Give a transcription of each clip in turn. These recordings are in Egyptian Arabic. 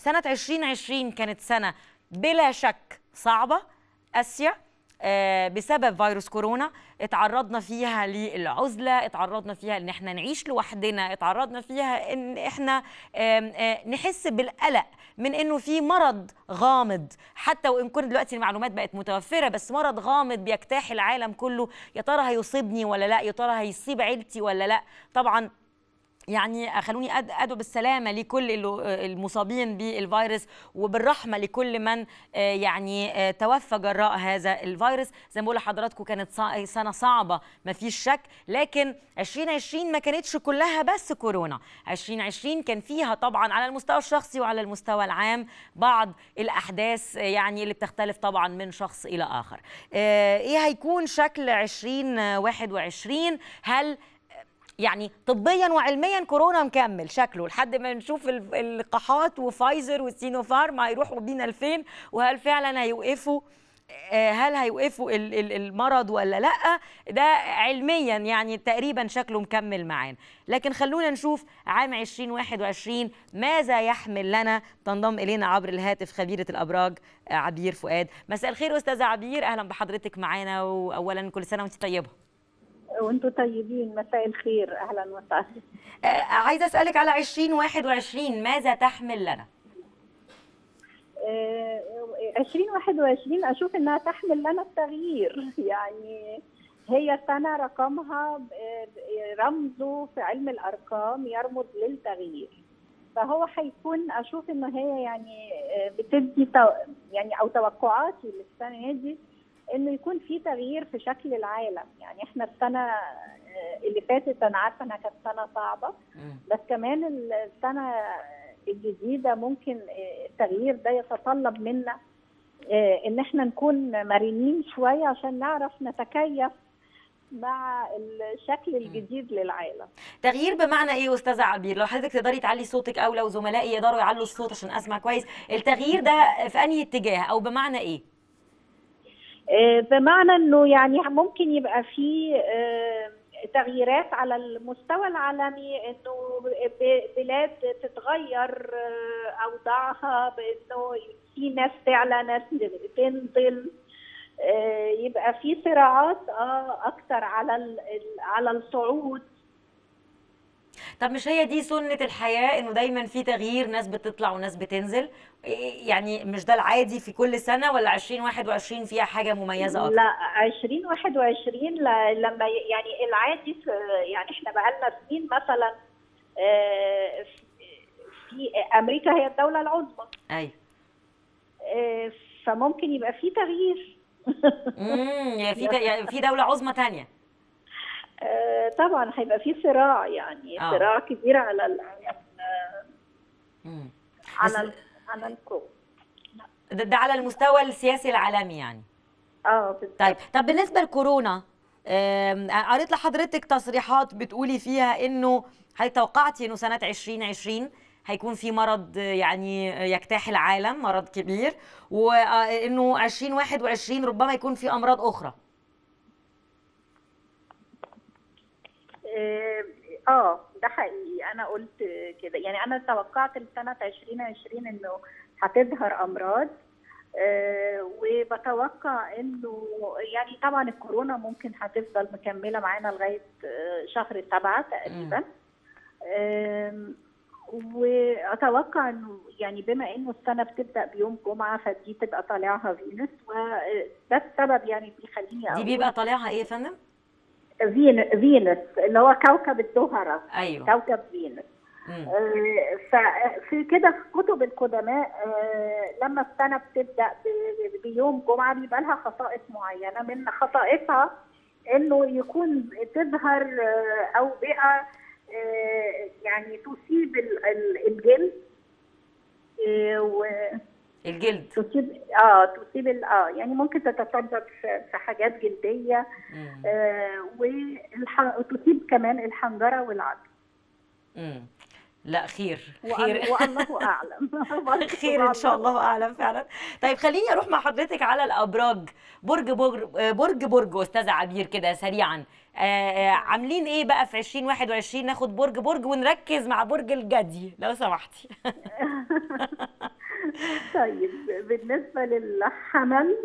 سنة 2020 كانت سنة بلا شك صعبة قاسية آه، بسبب فيروس كورونا اتعرضنا فيها للعزلة اتعرضنا فيها ان احنا نعيش لوحدنا اتعرضنا فيها ان احنا آم، آه، نحس بالقلق من انه في مرض غامض حتى وان كنت دلوقتي المعلومات بقت متوفرة بس مرض غامض بيجتاح العالم كله يا ترى هيصيبني ولا لا يا ترى هيصيب عيلتي ولا لا طبعا يعني خلوني أد- ادعو بالسلامه لكل ال- المصابين بالفيروس وبالرحمه لكل من آه، يعني آه، توفى جراء هذا الفيروس زي ما بقول لحضراتكم كانت صع- سنه صعبه ما فيش شك لكن 2020 ما كانتش كلها بس كورونا 2020 كان فيها طبعا على المستوى الشخصي وعلى المستوى العام بعض الاحداث آه، يعني اللي بتختلف طبعا من شخص الى اخر آه، ايه هيكون شكل 2021 هل يعني طبيا وعلميا كورونا مكمل شكله لحد ما نشوف ال- اللقاحات وفايزر والسينوفارم هيروحوا بينا لفين وهل فعلا هيوقفوا آه، هل هيوقفوا ال- ال- المرض ولا لا ده علميا يعني تقريبا شكله مكمل معانا لكن خلونا نشوف عام 2021 ماذا يحمل لنا تنضم الينا عبر الهاتف خبيره الابراج آه، عبير فؤاد مساء الخير استاذه عبير اهلا بحضرتك معانا واولا كل سنه وانت طيبه وانتم طيبين مساء الخير اهلا وسهلا آه، عايزه اسالك على 2021 ماذا تحمل لنا آه، 2021 اشوف انها تحمل لنا التغيير يعني هي سنه رقمها آه، رمزه في علم الارقام يرمز للتغيير فهو هيكون اشوف انه هي يعني آه، بتدي تو- يعني او توقعاتي للسنه دي انه يكون في تغيير في شكل العالم يعني احنا السنه آه، اللي فاتت انا عارفه انها كانت سنه صعبه بس كمان السنه الجديده ممكن آه، التغيير ده يتطلب منا آه، ان احنا نكون مرنين شويه عشان نعرف نتكيف مع الشكل الجديد للعالم تغيير بمعنى ايه يا استاذه عبير لو حضرتك تقدري تعلي صوتك او لو زملائي يقدروا يعلوا الصوت عشان اسمع كويس التغيير ده في انهي اتجاه او بمعنى ايه آه، بمعنى انه يعني ممكن يبقى في آه، تغييرات على المستوى العالمي انه ب- بلاد تتغير آه، اوضاعها بانه في ناس تعلى ناس تنزل آه، يبقى في صراعات اه اكتر على ال- ال- على الصعود طب مش هي دي سنه الحياه انه دايما في تغيير ناس بتطلع وناس بتنزل إيه يعني مش ده العادي في كل سنه ولا 2021 فيها حاجه مميزه اكتر لا 2021 ل- لما ي- يعني العادي في يعني احنا بقالنا سنين مثلا آه، في- في امريكا هي الدوله العظمى ايوه آه، فممكن يبقى في تغيير امم يعني في يعني في دوله عظمى تانية آه، طبعا هيبقى في صراع يعني آه. صراع كبير على ال- على ال- امم على ال- على الكون ده, ده على المستوى السياسي العالمي يعني اه بالظبط. طيب طب بالنسبه لكورونا آم، قريت لحضرتك تصريحات بتقولي فيها انه هل توقعتي انه سنه 2020 هيكون في مرض آه، يعني يجتاح العالم مرض كبير وانه 2021 ربما يكون في امراض اخرى اه آه، ده حقيقي انا قلت كده يعني انا توقعت لسنه 2020 انه هتظهر امراض آه، وبتوقع انه يعني طبعا الكورونا ممكن هتفضل مكمله معانا لغايه آه، شهر سبعه تقريبا آم، واتوقع انه يعني بما انه السنه بتبدا بيوم جمعه فدي تبقى طالعها فينوس وده السبب يعني بيخليني دي اقول بيبقى طالعها ايه يا فندم فين فينوس اللي هو كوكب الزهره ايوه كوكب فينوس مم. آه، ففي كده في كتب القدماء آه، لما السنه بتبدا ب- ب- بيوم جمعه بيبقى لها خصائص معينه من خصائصها انه يكون تظهر آه، اوبئه آه، يعني تصيب ال- ال- الجلد آه، و- الجلد تصيب اه تصيب ال- اه يعني ممكن تتسبب في في حاجات جلديه مم. آه، والح- وتصيب كمان الحنجره والعظم مم. لا خير وأن- خير والله اعلم برضه خير ان شاء الله اعلم فعلا طيب خليني اروح مع حضرتك على الابراج برج برج برج برج استاذه عبير كده سريعا آه، آه، عاملين ايه بقى في 2021 ناخد برج برج ونركز مع برج الجدي لو سمحتي طيب بالنسبة للحمل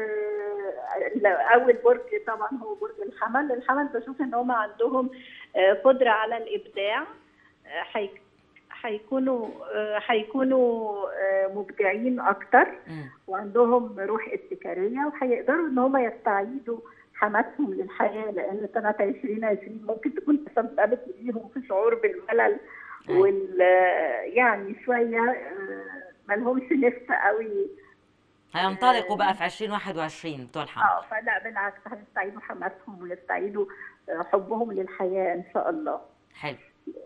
آه، أول برج طبعا هو برج الحمل الحمل بشوف إن هم عندهم آه، قدرة على الإبداع آه، حيك- هيكونوا آه، هيكونوا آه، مبدعين أكتر مم. وعندهم روح ابتكارية وهيقدروا إن هم يستعيدوا حماسهم للحياة لأن سنة 2020 ممكن تكون تسببت ليهم في شعور بالملل أيوة. وال يعني شوية آه، ملهمش نفس قوي هينطلقوا بقى في 2021 بتوع الحمل اه فلا بالعكس هيستعيدوا حماسهم ويستعيدوا آه، حبهم للحياة إن شاء الله حلو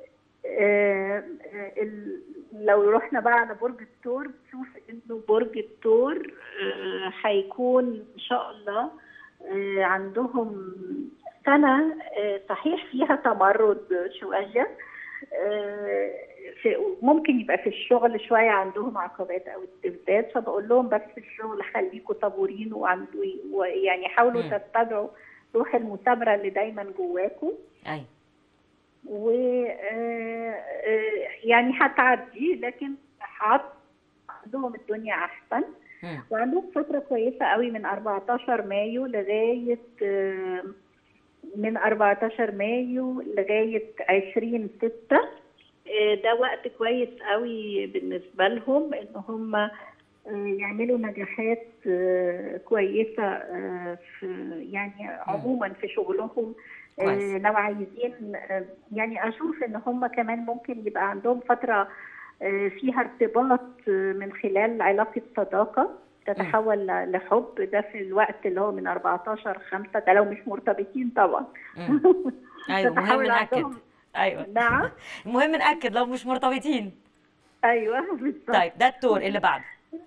آه، آه، ال- لو رحنا بقى على برج الثور بتشوف انه برج الثور آه، هيكون ان شاء الله آه، عندهم سنة آه، صحيح فيها تمرد شوية آه، في- ممكن يبقى في الشغل شوية عندهم عقبات أو استبداد فبقول لهم بس في الشغل خليكم صبورين وعنده ويعني حاولوا مم. تتبعوا روح المثابرة اللي دايما جواكم ايوه و آه، آه، يعني هتعدي لكن هت- عندهم الدنيا احسن مم. وعندهم فتره كويسه قوي من 14 مايو لغايه آه، من 14 مايو لغايه 20 6 آه، ده وقت كويس قوي بالنسبه لهم ان هم آه، يعملوا نجاحات آه، كويسه آه، في يعني عموما في شغلهم آه، كويس. لو عايزين آه، يعني اشوف ان هم كمان ممكن يبقى عندهم فتره آه، فيها ارتباط آه، من خلال علاقه صداقه تتحول ل- لحب ده في الوقت اللي هو من 14 5 ده لو مش مرتبطين طبعا مم. ايوه مهم تتحول ناكد عندهم- ايوه نعم المهم ناكد لو مش مرتبطين ايوه بالظبط طيب ده التور اللي بعده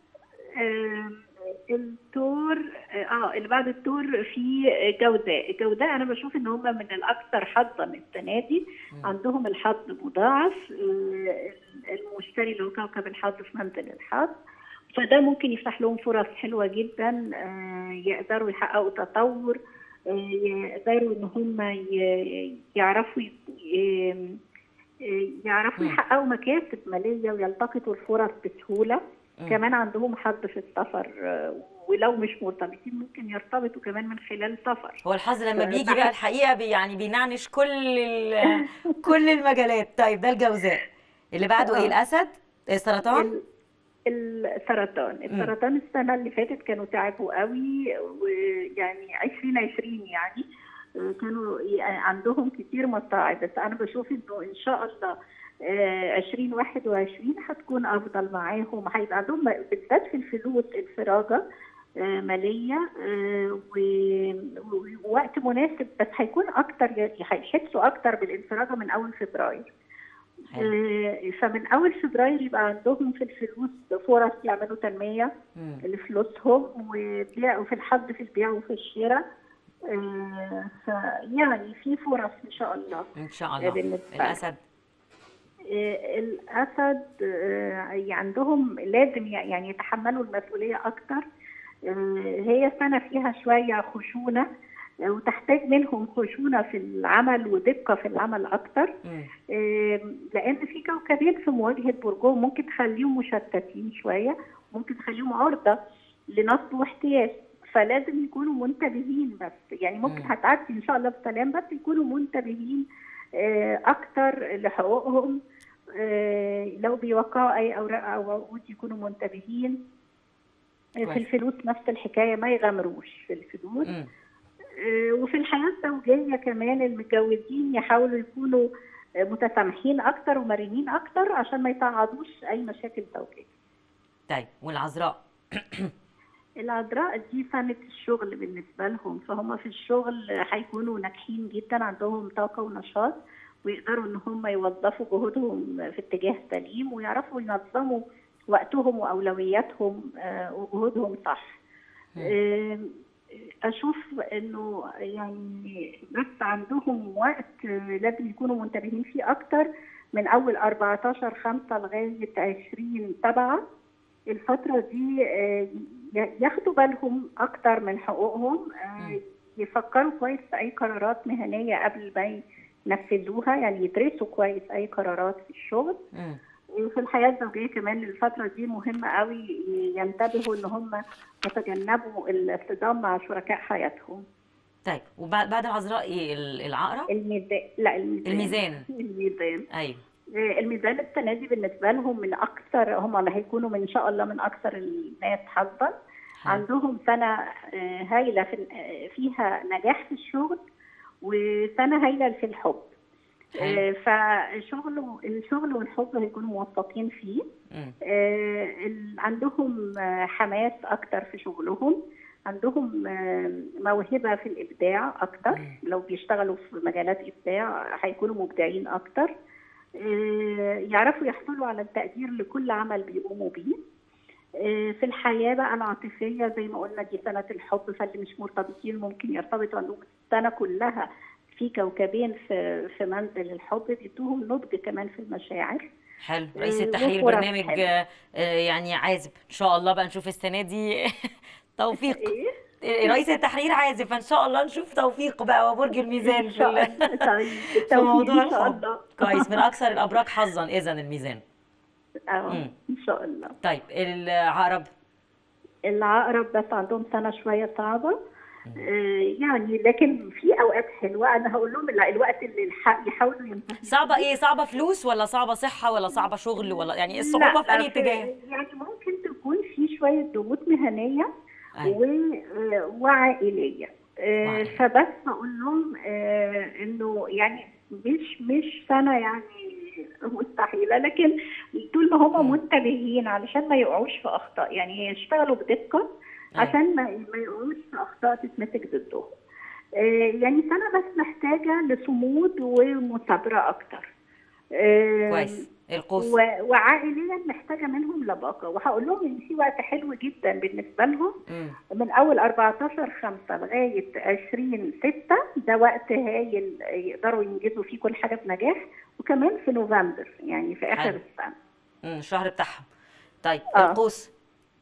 آم، التور اه اللي بعد التور في جوزاء الجوزاء انا بشوف ان هم من الاكثر حظا السنه دي مم. عندهم الحظ مضاعف آه، المشتري اللي هو كوكب الحظ في منزل الحظ فده ممكن يفتح لهم فرص حلوه جدا آه، يقدروا يحققوا تطور آه، يقدروا ان هم ي- يعرفوا ي- ي- يعرفوا مم. يحققوا مكاسب ماليه ويلتقطوا الفرص بسهوله مم. كمان عندهم حظ في السفر آه، ولو مش مرتبطين ممكن يرتبطوا كمان من خلال سفر هو الحظ لما ف- بيجي بحس- بقى الحقيقه بي يعني بينعنش كل ال- كل المجالات طيب ده الجوزاء اللي بعده ايه آه. الاسد السرطان ال- السرطان السرطان السنة اللي فاتت كانوا تعبوا قوي ويعني 2020 يعني آه، كانوا ي- عندهم كتير مصاعب بس أنا بشوف إنه إن شاء الله آه، 2021 هتكون أفضل معاهم هيبقى عندهم بالذات في الفلوس انفراجة آه، مالية آه، و- و- ووقت مناسب بس هيكون أكتر يعني هيحسوا أكتر بالانفراجة من أول فبراير حلو. آه، فمن اول فبراير يبقى عندهم في الفلوس فرص يعملوا تنميه مم. لفلوسهم وبيع وفي الحظ في البيع وفي الشراء آه، فيعني في فرص ان شاء الله ان شاء الله بالنسبة لي. الاسد آه، الاسد آه، عندهم لازم يعني يتحملوا المسؤوليه اكتر آه، هي سنه فيها شويه خشونه آه، وتحتاج منهم خشونه في العمل ودقه في العمل اكتر مم. آم، لان في كوكبين في مواجهه برجهم ممكن تخليهم مشتتين شويه ممكن تخليهم عرضه لنصب واحتياج فلازم يكونوا منتبهين بس يعني ممكن مم. هتعدي ان شاء الله بسلام بس يكونوا منتبهين آه، اكتر لحقوقهم آه، لو بيوقعوا اي اوراق او عقود يكونوا منتبهين آه، كويس. في الفلوس نفس الحكايه ما يغامروش في الفلوس مم. آه، وفي الحياة الزوجية كمان المتجوزين يحاولوا يكونوا آه، متسامحين أكتر ومرنين أكتر عشان ما يتعرضوش أي مشاكل زوجية. طيب والعذراء العذراء دي سنة الشغل بالنسبة لهم فهم في الشغل هيكونوا ناجحين جدا عندهم طاقة ونشاط ويقدروا إن هم يوظفوا جهودهم في اتجاه سليم ويعرفوا ينظموا وقتهم وأولوياتهم آه، وجهودهم صح. مم. آم، اشوف انه يعني بس عندهم وقت آه، لازم يكونوا منتبهين فيه اكتر من اول 14 5 لغايه 20 7 الفتره دي آه، ي- ياخدوا بالهم اكتر من حقوقهم آه، مم. يفكروا كويس في اي قرارات مهنيه قبل ما ينفذوها يعني يدرسوا كويس اي قرارات في الشغل مم. في الحياه الزوجيه كمان الفتره دي مهمه قوي ينتبهوا ان هم يتجنبوا الاصطدام مع شركاء حياتهم طيب وبعد بعد العذراء ايه ال- العقرب الميزان لا الميزان الميزان الميزان ايوه آه، الميزان السنه دي بالنسبه لهم من اكثر هم اللي هيكونوا من ان شاء الله من اكثر الناس حظا حلو. عندهم سنه آه، هايله في آه، فيها نجاح في الشغل وسنه هايله في الحب حلو. آه، فشغل الشغل والحب هيكونوا موفقين فيه مم. آه، ال- عندهم آه، حماس اكتر في شغلهم عندهم آه، موهبه في الابداع اكتر مم. لو بيشتغلوا في مجالات ابداع هيكونوا مبدعين اكتر آه، يعرفوا يحصلوا على التقدير لكل عمل بيقوموا بيه آه، في الحياه بقى العاطفيه زي ما قلنا دي سنه الحب فاللي مش مرتبطين ممكن يرتبطوا عندهم السنه كلها في كوكبين في في منزل الحب بيدوهم نضج كمان في المشاعر حلو رئيس آه، التحرير وفرص برنامج حلوة. آه، آه، يعني عازب ان شاء الله بقى نشوف السنه دي توفيق ايه آه، رئيس التحرير عازب فان شاء الله نشوف توفيق بقى وبرج الميزان ان في شاء ال- الله طيب في بالتوفيق موضوع ان شاء الحب الله كويس من اكثر الابراج حظا اذا الميزان اه مم. ان شاء الله طيب العقرب العقرب بس عندهم سنه شويه صعبه آه، يعني لكن في اوقات حلوه انا هقول لهم لا، الوقت اللي الح- يحاولوا ينتهوا صعبه ايه صعبه فلوس ولا صعبه صحه ولا صعبه شغل ولا يعني الصعوبه لا، في انهي اتجاه يعني ممكن تكون في شويه ضغوط مهنيه أيوة. و- آه، وعائليه آه، وعائلية. فبس بقول لهم آه، انه يعني مش مش سنه يعني مستحيله لكن طول ما هم مم. منتبهين علشان ما يقعوش في اخطاء يعني يشتغلوا بدقه أيوة. عشان ما ما يقعوش في اخطاء تتمسك ضدهم آه، يعني سنه بس محتاجه لصمود ومثابره اكتر آه، كويس القوس و- وعائليا محتاجه منهم لباقه وهقول لهم ان في وقت حلو جدا بالنسبه لهم مم. من اول 14 5 لغايه 20 6 ده وقت هايل يقدروا ينجزوا فيه كل حاجه بنجاح وكمان في نوفمبر يعني في اخر حلو. السنه مم. الشهر بتاعهم طيب آه. القوس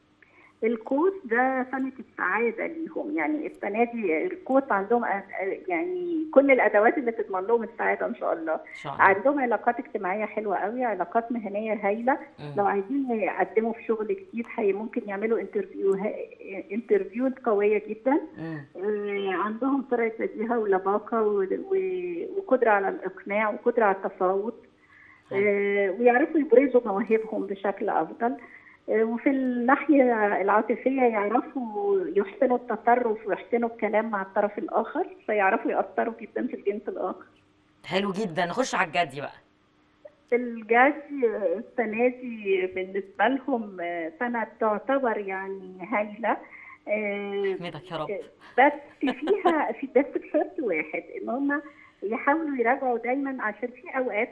القوس ده سنه السعاده ليهم يعني السنه دي القوس عندهم أ- يعني كل الادوات اللي تضمن لهم السعاده ان شاء الله ان شاء الله عندهم علاقات اجتماعيه حلوه قوي علاقات مهنيه هايله مم. لو عايزين يقدموا في شغل جديد هي ممكن يعملوا انترفيو انترفيو قويه جدا مم. آه، عندهم سرعه بديهه ولباقه و- و- وقدره على الاقناع وقدره على التفاوض آه، ويعرفوا يبرزوا مواهبهم بشكل افضل آه، وفي الناحيه العاطفيه يعرفوا يحسنوا التصرف ويحسنوا الكلام مع الطرف الاخر فيعرفوا ياثروا جدا في الجنس الاخر حلو جدا نخش على الجدي بقى الجدي السنة دي بالنسبة لهم سنة تعتبر يعني هايلة آه، احمدك يا رب بس فيها في بس بشرط واحد ان هم يحاولوا يراجعوا دايما عشان في اوقات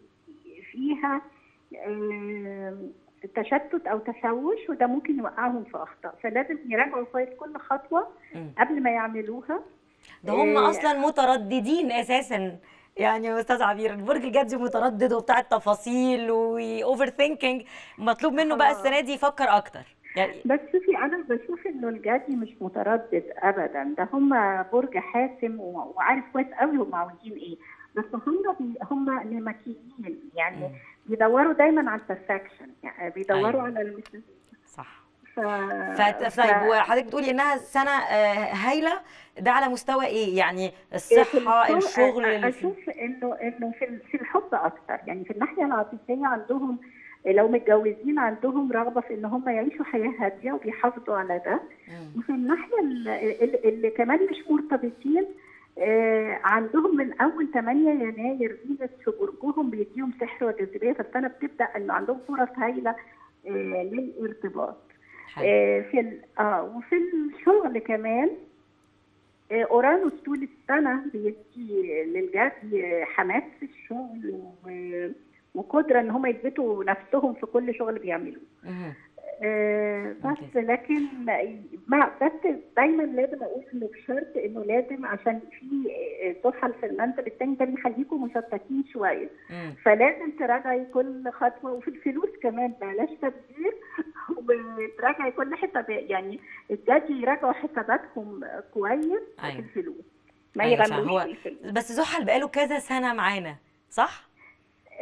فيها آه، تشتت او تشوش وده ممكن يوقعهم في اخطاء فلازم يراجعوا كويس كل خطوه مم. قبل ما يعملوها ده هم آه، اصلا مترددين اساسا يعني يا استاذ عبير البرج الجدي متردد وبتاع التفاصيل واوفر ثينكينج مطلوب منه بقى آه. السنه دي يفكر اكتر يعني بس شوفي انا بشوف انه الجدي مش متردد ابدا ده هم برج حاسم و- وعارف كويس قوي هم عاوزين ايه بس هم بي هم نمكيين يعني مم. بيدوروا دايما على البرفكشن يعني بيدوروا أيوة. على المثل صح ف... ف... طيب وحضرتك بتقولي انها سنه آه، هايله ده على مستوى ايه يعني الصحه الشغل اللي في- اشوف انه انه في في الحب اكتر يعني في الناحيه العاطفيه عندهم لو متجوزين عندهم رغبه في ان هم يعيشوا حياه هاديه وبيحافظوا على ده مم. وفي الناحيه ال- ال- اللي كمان مش مرتبطين آه، عندهم من اول 8 يناير فينوس في برجهم بيديهم سحر وجاذبيه فالسنه بتبدا انه عندهم فرص هايله آه، للارتباط حلو. آه، في ال- اه وفي الشغل كمان آه، اورانوس طول السنه بيدي للجدي حماس في الشغل و- وقدره ان هم يثبتوا نفسهم في كل شغل بيعملوه مم. آه، بس أوكي. لكن مع بس دايما لازم اقول انه بشرط انه لازم عشان في آه، زحل في المنزل التاني ده بيخليكم مشتتين شويه مم. فلازم تراجعي كل خطوه وفي الفلوس كمان بلاش تبذير وتراجعي كل حساب يعني الجدي يراجعوا حساباتهم كويس في أيوة. الفلوس ما أيوة فعلا. يغامروش هو في الفلوس بس زحل بقاله كذا سنه معانا صح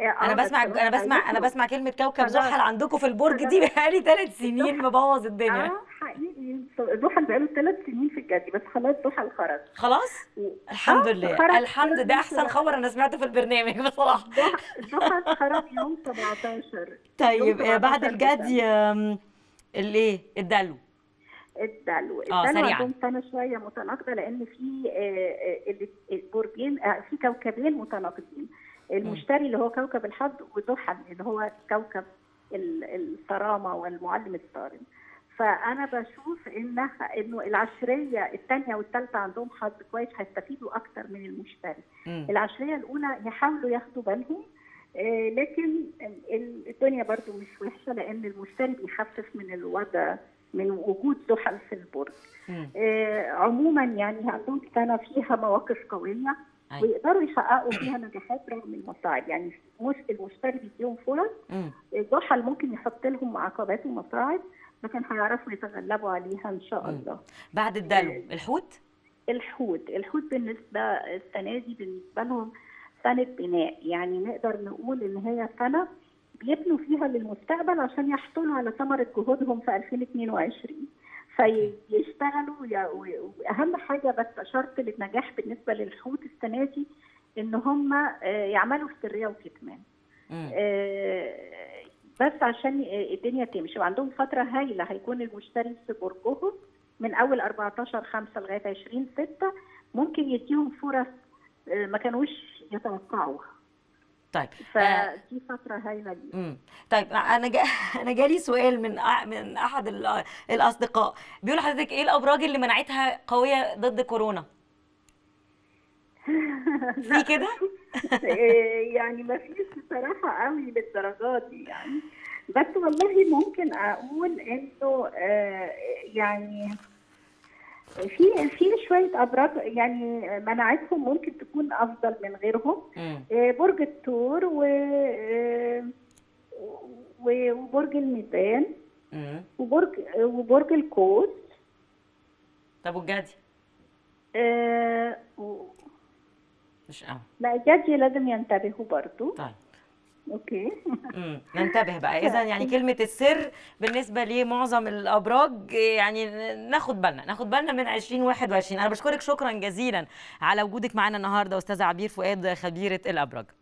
انا بسمع انا بسمع انا بسمع كلمه كوكب زحل عندكم في البرج دي بقالي ثلاث سنين مبوظ الدنيا اه حقيقي زحل بقاله ثلاث سنين في الجدي بس خلاص زحل خرج خلاص الحمد لله خرج- الحمد ده خرج احسن خبر انا سمعته في البرنامج بصراحه زحل خرج يوم 17 طيب يوم آه، بعد 17 الجدي آم، الايه الدلو الدلو آه، الدلو سريعاً. عندهم سنه شويه متناقضه لان في آه، آه، ال- البرجين آه، في كوكبين متناقضين المشتري اللي هو كوكب الحظ وزحل اللي هو كوكب ال- الصرامه والمعلم الصارم فانا بشوف انها انه العشريه الثانيه والثالثه عندهم حظ كويس هيستفيدوا اكتر من المشتري مم. العشريه الاولى يحاولوا ياخدوا بالهم آه، لكن ال- الدنيا برضو مش وحشه لان المشتري بيخفف من الوضع من وجود زحل في البرج مم. آه، عموما يعني عندهم سنه فيها مواقف قويه أيوة. ويقدروا يحققوا فيها نجاحات رغم المصاعب يعني مش المشتري بيديهم فرص مم. الزحل ممكن يحط لهم عقبات ومصاعب لكن هيعرفوا يتغلبوا عليها ان شاء مم. الله بعد الدلو الحوت الحوت الحوت بالنسبة السنة دي بالنسبة لهم سنة بناء يعني نقدر نقول إن هي سنة بيبنوا فيها للمستقبل عشان يحصلوا على ثمرة جهودهم في 2022 فيشتغلوا يا- و- وأهم حاجة بس شرط للنجاح بالنسبة للحوت السنة دي إن هم آه، يعملوا في سرية وكتمان مم. آه، بس عشان الدنيا تمشي وعندهم فترة هايلة هيكون المشتري في برجهم من أول 14 5 لغاية 20 6 ممكن يديهم فرص آه، ما كانوش يتوقعوها طيب آه، فدي فترة هايلة ليهم مم. طيب انا جا... انا جالي سؤال من أ... من احد ال... الاصدقاء بيقول لحضرتك ايه الابراج اللي مناعتها قويه ضد كورونا في كده آه، يعني ما فيش بصراحة قوي للدرجات دي يعني بس والله ممكن أقول إنه آه، يعني في في شوية أبراج يعني مناعتهم ممكن تكون أفضل من غيرهم مم. آه، برج الثور و آه، و- وبرج الميزان مم. وبرج وبرج القوس طب والجدي آه، و- مش قوي لا الجدي لازم ينتبهوا برضو طيب اوكي مم. ننتبه بقى اذا يعني كلمه السر بالنسبه لمعظم الابراج يعني ناخد بالنا ناخد بالنا من 2021 انا بشكرك شكرا جزيلا على وجودك معانا النهارده استاذه عبير فؤاد خبيره الابراج